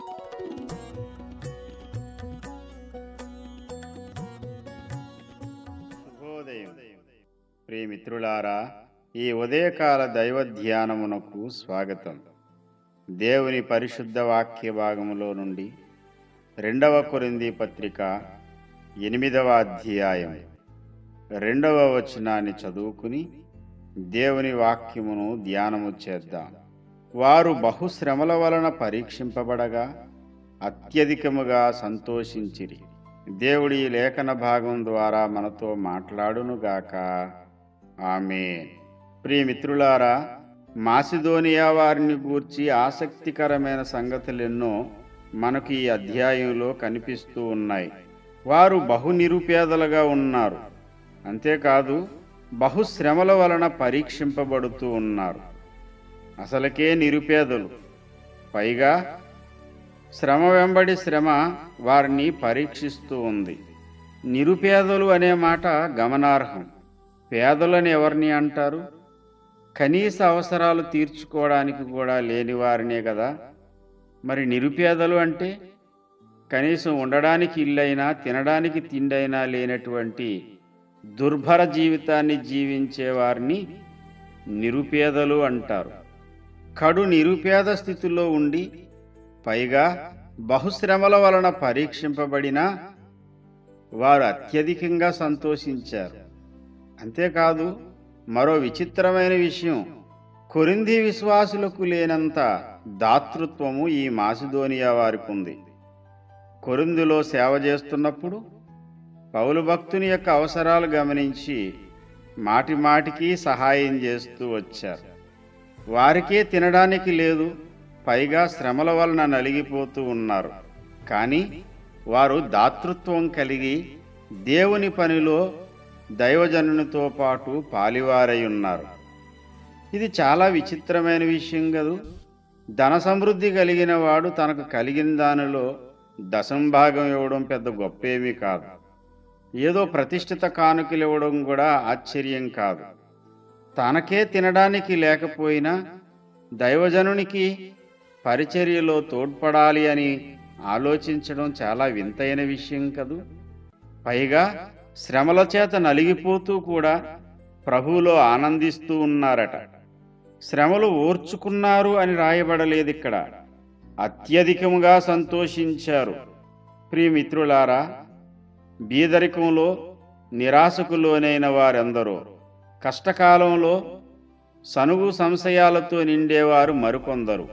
శుభోదయం ప్రియమిత్రులారా ఈ ఉదయకాల దైవ ధ్యానమునకు స్వాగతం దేవుని పరిశుద్ధ వాక్య భాగములో నుండి రెండవ కొరింది పత్రిక ఎనిమిదవ అధ్యాయం రెండవ వచనాన్ని చదువుకుని దేవుని వాక్యమును ధ్యానము చేద్దాం వారు బహుశ్రమల వలన పరీక్షింపబడగా అత్యధికముగా సంతోషించిరి దేవుడి ఈ లేఖన భాగం ద్వారా మనతో మాట్లాడునుగాక ఆమె ప్రియమిత్రులారా మాసిదోనియా వారిని గూర్చి ఆసక్తికరమైన సంగతులెన్నో మనకు ఈ అధ్యాయంలో కనిపిస్తూ ఉన్నాయి వారు బహు నిరుపేదలుగా ఉన్నారు అంతేకాదు బహుశ్రమల వలన పరీక్షింపబడుతూ ఉన్నారు అసలకే నిరుపేదలు పైగా శ్రమ వెంబడి శ్రమ వారిని పరీక్షిస్తూ ఉంది నిరుపేదలు అనే మాట గమనార్హం పేదలని ఎవరిని అంటారు కనీస అవసరాలు తీర్చుకోవడానికి కూడా లేని వారినే కదా మరి నిరుపేదలు అంటే కనీసం ఉండడానికి ఇల్లైనా తినడానికి తిండైనా లేనటువంటి దుర్భర జీవితాన్ని జీవించే వారిని నిరుపేదలు అంటారు కడు నిరుపేద స్థితిలో ఉండి పైగా బహుశ్రమల వలన పరీక్షింపబడిన వారు అత్యధికంగా సంతోషించారు అంతేకాదు మరో విచిత్రమైన విషయం కొరింది విశ్వాసులకు లేనంత దాతృత్వము ఈ మాసిదోనియా వారికి ఉంది కొరిందులో సేవ చేస్తున్నప్పుడు పౌలు భక్తుని యొక్క అవసరాలు గమనించి మాటి మాటికి సహాయం చేస్తూ వచ్చారు వారికే తినడానికి లేదు పైగా శ్రమల వలన నలిగిపోతూ ఉన్నారు కానీ వారు దాతృత్వం కలిగి దేవుని పనిలో దైవజనునితో పాటు పాలివారై ఉన్నారు ఇది చాలా విచిత్రమైన విషయం కదూ ధన సమృద్ధి కలిగిన వాడు తనకు కలిగిన దానిలో దశంభాగం ఇవ్వడం పెద్ద గొప్పేమీ కాదు ఏదో ప్రతిష్ఠిత కానుకలు ఇవ్వడం కూడా ఆశ్చర్యం కాదు తనకే తినడానికి లేకపోయినా దైవజనునికి పరిచర్యలో తోడ్పడాలి అని ఆలోచించడం చాలా వింతైన విషయం కదూ పైగా శ్రమల చేత నలిగిపోతూ కూడా ప్రభువులో ఆనందిస్తూ ఉన్నారట శ్రమలు ఓర్చుకున్నారు అని రాయబడలేదు ఇక్కడ అత్యధికముగా సంతోషించారు ప్రియమిత్రులారా బీదరికంలో నిరాశకు లోనైన వారెందరో కష్టకాలంలో సనుగు సంశయాలతో నిండేవారు మరికొందరు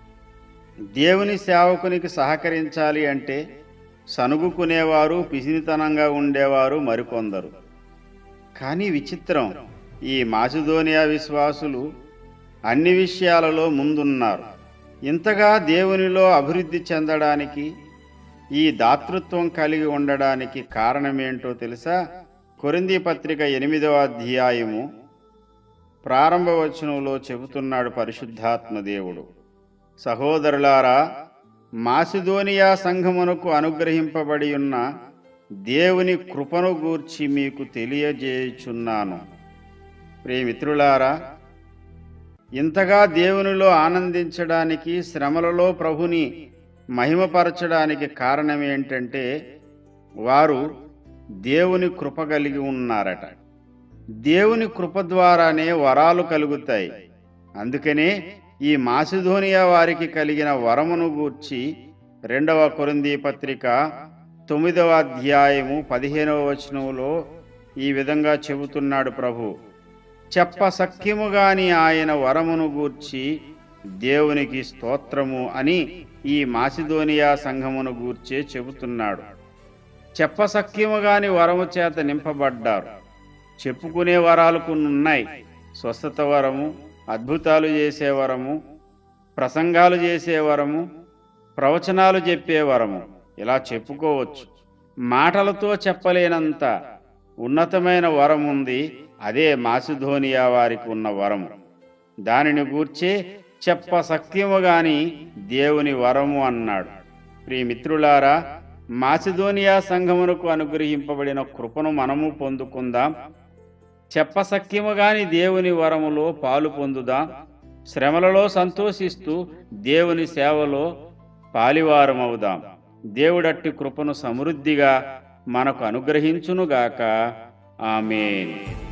దేవుని సేవకునికి సహకరించాలి అంటే సనుగుకునేవారు పిసినితనంగా ఉండేవారు మరికొందరు కానీ విచిత్రం ఈ మాసిదోనియా విశ్వాసులు అన్ని విషయాలలో ముందున్నారు ఇంతగా దేవునిలో అభివృద్ధి చెందడానికి ఈ దాతృత్వం కలిగి ఉండడానికి కారణమేంటో తెలుసా కొరింది పత్రిక ఎనిమిదవ అధ్యాయము ప్రారంభ వచనంలో చెబుతున్నాడు పరిశుద్ధాత్మ దేవుడు సహోదరులారా మాసిదోనియా సంఘమునకు అనుగ్రహింపబడి ఉన్న దేవుని కృపను గూర్చి మీకు తెలియజేయుచున్నాను ప్రియమిత్రులారా ఇంతగా దేవునిలో ఆనందించడానికి శ్రమలలో ప్రభుని మహిమపరచడానికి కారణం ఏంటంటే వారు దేవుని కృప కలిగి ఉన్నారట దేవుని కృప ద్వారానే వరాలు కలుగుతాయి అందుకనే ఈ మాసిధోనియా వారికి కలిగిన వరమును గూర్చి రెండవ కొరింది పత్రిక తొమ్మిదవ అధ్యాయము పదిహేనవ వచనంలో ఈ విధంగా చెబుతున్నాడు ప్రభు చెప్ప సఖ్యముగాని ఆయన వరమును గూర్చి దేవునికి స్తోత్రము అని ఈ మాసిదోనియా సంఘమును గూర్చే చెబుతున్నాడు చెప్ప సఖ్యముగాని వరము చేత నింపబడ్డారు చెప్పుకునే వరాలు కొన్ని ఉన్నాయి స్వస్థత వరము అద్భుతాలు చేసే వరము ప్రసంగాలు చేసే వరము ప్రవచనాలు చెప్పే వరము ఇలా చెప్పుకోవచ్చు మాటలతో చెప్పలేనంత ఉన్నతమైన వరం ఉంది అదే మాసిధోనియా వారికి ఉన్న వరము దానిని గూర్చే చెప్ప సత్యము గాని దేవుని వరము అన్నాడు ప్రియమిత్రులారా మాసిధోనియా సంఘమునకు అనుగ్రహింపబడిన కృపను మనము పొందుకుందాం చెప్పసఖ్యము గాని దేవుని వరములో పాలు పొందుదాం శ్రమలలో సంతోషిస్తూ దేవుని సేవలో పాలివారమవుదాం దేవుడట్టి కృపను సమృద్ధిగా మనకు అనుగ్రహించునుగాక ఆమెన్